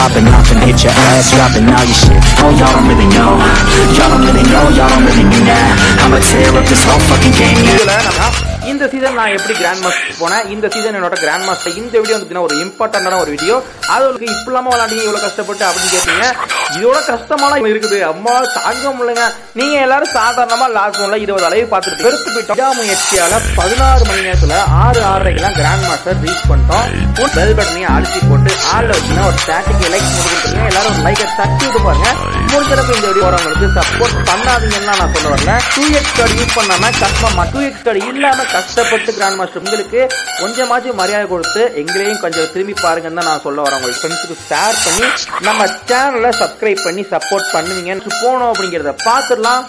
popping off and hit your ass dropping all your shit. Oh, y'all don't really know. Y'all don't really know. Y'all don't really mean that. I'ma tear up this whole fucking game, yeah. இதுல நம்ம இந்த season நான் எப்படி grand master போனேன் இந்த season என்னோட grand master இந்த video வந்து ஒரு இம்பார்ட்டன்டான ஒரு வீடியோ அது உங்களுக்கு இப்ப இல்லாம விளாண்டீங்க இவ்வளவு கஷ்டப்பட்டு அப்படின்னு கேட்டீங்க இதோட கஷ்டமாலாம் இருக்குது அம்மா தாங்க முடியலங்க நீங்க எல்லாரும் சாதாரணமா லாஸ்ட் ஒன்ல இருபது அளவு பார்த்துட்டு பெருத்து போயிட்டோம் விடாமுயற்சியால பதினாறு மணி நேரத்துல ஆறு ஆறரைக்கெல்லாம் கிராண்ட் மாஸ்டர் ரீச் பண்ணிட்டோம் பெல் பட்டனையும் அழுத்தி போட்டு ஆள்ல வச்சுன்னா ஒரு ஸ்டாட்டிக் லைக் கொடுத்துருக்கீங்க எல்லாரும் ஒரு லைக்கை தட்டி விட்டு பாருங்க முடிஞ்சளவுக்கு இந்த வீடியோ வரவங்களுக்கு சப்போர்ட் பண்ணாதீங்கன்னு நான் சொல்ல வரல டூ எக்ஸ் கார்டு யூஸ் பண்ணாம கஷ்டமா டூ எக்ஸ் கார்டு இல்லாம கஷ்டப்பட்டு கிராண்ட் மாஸ்டர் உங்களுக்கு கொஞ்சமாச்சும் மரியாதை கொடுத்து எங்களையும் கொஞ்சம் திரும்பி பாருங்கன்னு தான் நான் சொல்ல வரேன் உங்களுக்கு ஃப்ரெண்ட்ஸுக்கு ஷேர் பண்ணி நம்ம சேனலை சப்ஸ்கிரைப் பண்ணி சப்போர்ட் பண்ணுவீங்கன்னு போனோம் அப்படிங்கிறத பார்த்துடலாம்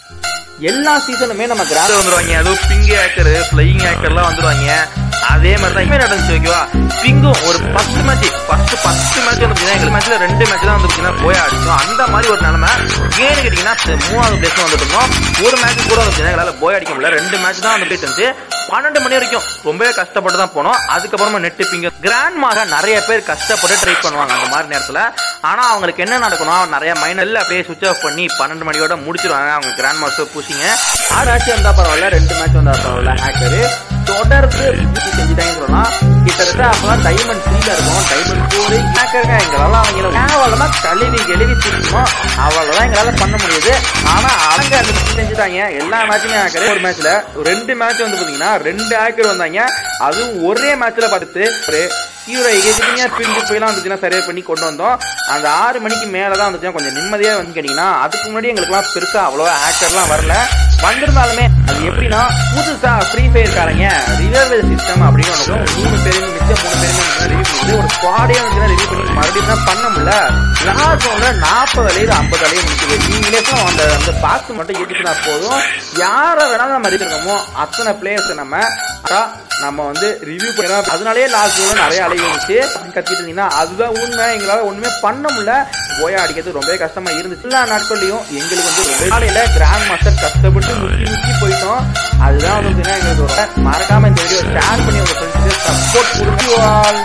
எல்லா சீசனுமே நம்ம கிராண்ட் வந்துருவாங்க அதுவும் பிங்க் ஹேக்கர் ஃப்ளையிங் ஹேக்கர்லாம் வந்துருவாங்க அதே மாதிரி தான் இனிமே நடந்துச்சு ஓகேவா பிங்கும் ஒரு பத்து மேட்ச் ஃபர்ஸ்ட் பத்து மேட்ச் வந்து பார்த்தீங்கன்னா எங்களுக்கு மேட்ச்ல ரெண்டு மேட்ச் தான் வந்து பார்த்தீங்கன்னா போய் அடிச்சோம் அந்த மாதிரி ஒரு நிலைமை ஏன்னு கேட்டீங்கன்னா மூணாவது பிளேஸ் வந்துட்டு இருந்தோம் ஒரு மேட்ச் கூட வந்து பார்த்தீங்கன்னா எங்களால் போய் அடிக்க முடியல ரெண்டு மேட்ச் தான் வந்து போயிட்டு இருந்துச்சு பன்னெண்டு மணி வரைக்கும் ரொம்பவே கஷ்டப்பட்டு தான் போனோம் அதுக்கப்புறமா நெட்டு பிங்க கிராண்ட் மாக நிறைய பேர் கஷ்டப்பட்டு ட்ரை பண்ணுவாங்க அந்த மாதிரி நேரத்தில் ஆனால் அவங்களுக்கு என்ன நடக்கணும் நிறைய மைனல்ல அப்படியே சுவிச் ஆஃப் பண்ணி பன்னெண்டு மணியோட முடிச்சிருவாங்க அவங்க கிராண்ட் மாஸ்டர் பூசிங்க ஆறு மேட்ச் வந்தா பரவாயில்ல ரெண்டு மேட்ச் வந்தா பரவாயில்ல ஹேக்கரு தொடர்ந்து பூச்சி செஞ்சுட்டாங்கன்னு சொல்லலாம் கிட்டத்தட்ட அப்பதான் டைமண்ட் த்ரீல இருக்கும் டைமண்ட் ஃபோரு ஹேக்கருங்க எங்களால அவங்கள கேவலமா கழுவி கழுவி திருப்பணும் அவ்வளவுதான் எங்களால பண்ண முடியுது ஆனா அவங்க அந்த செஞ்சுட்டாங்க எல்லா மேட்சுமே ஹேக்கர் ஒரு மேட்ச்ல ரெண்டு மேட்ச் வந்து பாத்தீங்கன்னா ரெண்டு ஹேக்கர் வந்தாங்க அதுவும் ஒரே மேட்ச்ல பார்த்து ஒரு ஹீரோ எகிரிங்க பிரிஞ்சு போயெல்லாம் வந்துச்சுன்னா சரியா பண்ணி கொண்டு வந்தோம் அந்த ஆறு மணிக்கு மேலே தான் வந்துச்சுன்னா கொஞ்சம் நிம்மதியாக வந்து கேட்டிங்கன்னா அதுக்கு முன்னாடி எங்களுக்குலாம் பெருசாக அவ்வளோ ஆக்டர்லாம் வரல வந்திருந்தாலுமே அது எப்படின்னா புதுசா ஃப்ரீ ஃபயர் காரங்க ரிவர்வல் சிஸ்டம் அப்படின்னு ஒன்று மூணு பேருமே மிச்சம் மூணு பேருமே ரிவ்யூ பண்ணுது ஒரு ஸ்குவாடே வந்து ரிவ்யூ பண்ணி மறுபடியும் தான் பண்ண முடியல லாஸ்ட் ஒன்று நாற்பது அலையுது ஐம்பது அலையும் முடிக்குது நீங்களே அந்த அந்த பாக்ஸ் மட்டும் ஏற்றினா போதும் யாரை வேணாலும் நம்ம இருக்கோமோ அத்தனை பிளேயர்ஸ் நம்ம அதான் நம்ம வந்து ரிவ்யூ பண்ணலாம் அதனாலேயே லாஸ்ட் ஒன்று நிறைய அலை இருந்துச்சு அப்படின்னு கத்திட்டு இருந்தீங்கன்னா அதுதான் உண்மை எங்களால் ஒன்றுமே பண்ண முடியல போயா அடிக்கிறது ரொம்பவே கஷ்டமா இருந்துச்சு எல்லா நாட்கள்லையும் எங்களுக்கு வந்து ரொம்ப காலையில கிராண்ட் மாஸ்டர் கஷ்டப்பட்டு முக்கி முக்கி போயிட்டோம் அதுதான் வந்து பார்த்தீங்கன்னா எங்களுக்கு ஒரு மறக்காம இந்த வீடியோ ஷேர் பண்ணி உங்க ஃப்ரெண்ட்ஸுக்கு சப்போர்ட் கொடுங்க ஆல்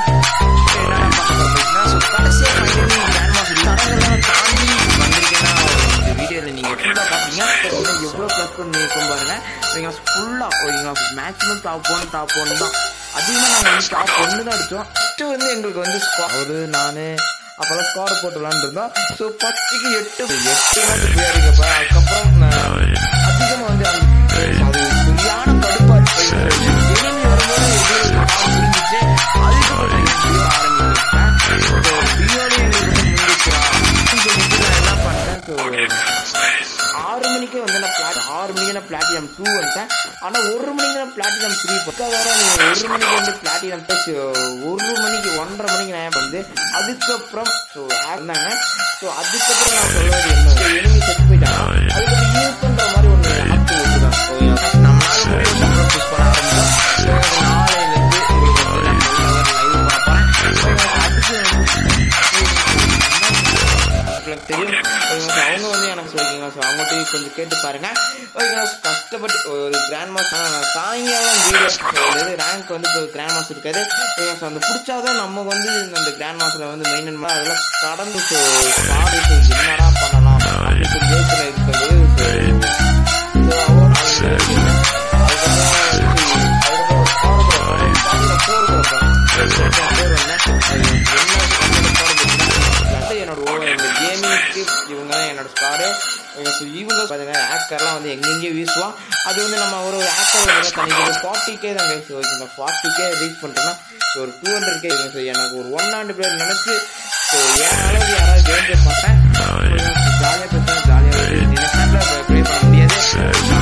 எவ்வளோ ப்ளஸ் பண்ணியிருக்கோம் பாருங்க நீங்கள் ஃபுல்லாக ஓகேங்களா maximum top one top one தான் அதிகமாக நாங்கள் வந்து டாப் ஒன்று தான் அடித்தோம் ஃபஸ்ட்டு வந்து எங்களுக்கு வந்து அவரு நான் அப்போல்லாம் ஸ்குவாட் போட்டு விளாண்டுருந்தோம் ஸோ பத்துக்கு எட்டு எட்டு மேட்ச் போய் அடிக்கப்போ அதுக்கப்புறம் அதிகமாக வந்து அந்த- அது சரியான கடுப்பாக எனிமி வரும்போது எங்களுக்கு கால் புரிஞ்சிச்சு அதுக்கப்புறம் பியோ ஆரம்பிச்சிருக்கேன் ஸோ பியோலே எங்களுக்கு வந்து முடிஞ்சிச்சுரா அப்படின்னு சொல்லிட்டு நான் என்ன பண்ணேன் ஸோ ஆறு மணிக்கே வந்து நான் பிளாட் ஆறு மணிக்கு நான் பிளாட்டினம் டூ வந்துட்டேன் ஆனால் ஒரு மணிக்கு நான் பிளாட்டினம் த்ரீ பக்கா வேற நீங்கள் ஒரு மணிக்கு வந்து பிளாட்டினம் ப்ளஸ் ஒரு மணிக்கு ஒன்றரை மணிக்கு நான் வந்து அதுக்கப்புறம் ஸோ இருந்தாங்க ஸோ அதுக்கப்புறம் நான் சொல்வது என்ன எனிமி செத்து போயிட்டாங்க அதுக்கப்புறம் யூஸ் பண்ணுற மாதிரி ஒன்று ஆப்ஷன் வச்சுருக்காங்க நம்மளால முடியும் அப்புறம் புஷ் பண்ண ஆரம்பிச்சோம் நாளையிலேருந்து உங்களுக்கு வந்து நான் லைவ் பார்ப்பேன் அதுக்கு எனக்கு தெரியும் ஓகேங்களா ஸோ அவங்க வந்து எனக்கு சொல்லிங்க ஸோ அவங்கள்ட்ட கொஞ்சம் கேட்டு பாருங்க ஓகேங்களா ஸோ கஷ்டப்பட்டு ஒரு கிராண்ட் மாஸ்டர் சாயங்காலம் வீடியோ ஸோ இது ரேங்க் வந்து இப்போ கிராண்ட் மாஸ்டர் இருக்காது ஓகேங்களா ஸோ அந்த பிடிச்சாதான் நம்ம வந்து அந்த கிராண்ட் மாஸ்டரை வந்து மெயின்டைன் பண்ண அதெல்லாம் கடந்து ஸோ பாடி ஸோ என்னடா பண்ணலாம் அப்படின்னு சொல்லி யோசனை இருக்கும்போது ஸோ ஸோ அவன் அது யோசிக்கிறேன். அதுக்கப்புறம் அதுக்கப்புறம் ஒரு ஸ்குவாட் கூட போனேன். ஸ்குவாட்ல four கூட போனேன். சரி, சரி, சரி, four வந்தேன். அது என்ன என்னோட squad பார்த்தீங்கன்னா, என்னோட ஓ இந்த கேமிங்க்கு இவங்க தான் என்னோட ஸ்குவாடு இவங்க பாருங்க ஆக்கர்லாம் வந்து எங்கெங்கேயோ வீசுவான் அது வந்து நம்ம ஒரு ஒரு ஆக்கர் வந்து தனிக்கு ஃபார்ட்டி கே தான் கைஸ் ஓகேங்க ஃபார்ட்டி கே ரீச் பண்ணிட்டோம்னா ஒரு டூ ஹண்ட்ரட் கே ஸோ எனக்கு ஒரு ஒன் ஹண்ட்ரட் பிளேயர் நினச்சி ஸோ என் அளவுக்கு யாராவது கேம் ப்ளே பார்த்தேன் ஜாலியாக பேசுவேன் ஜாலியாக நினைச்சால ப்ளே பண்ண முடியாது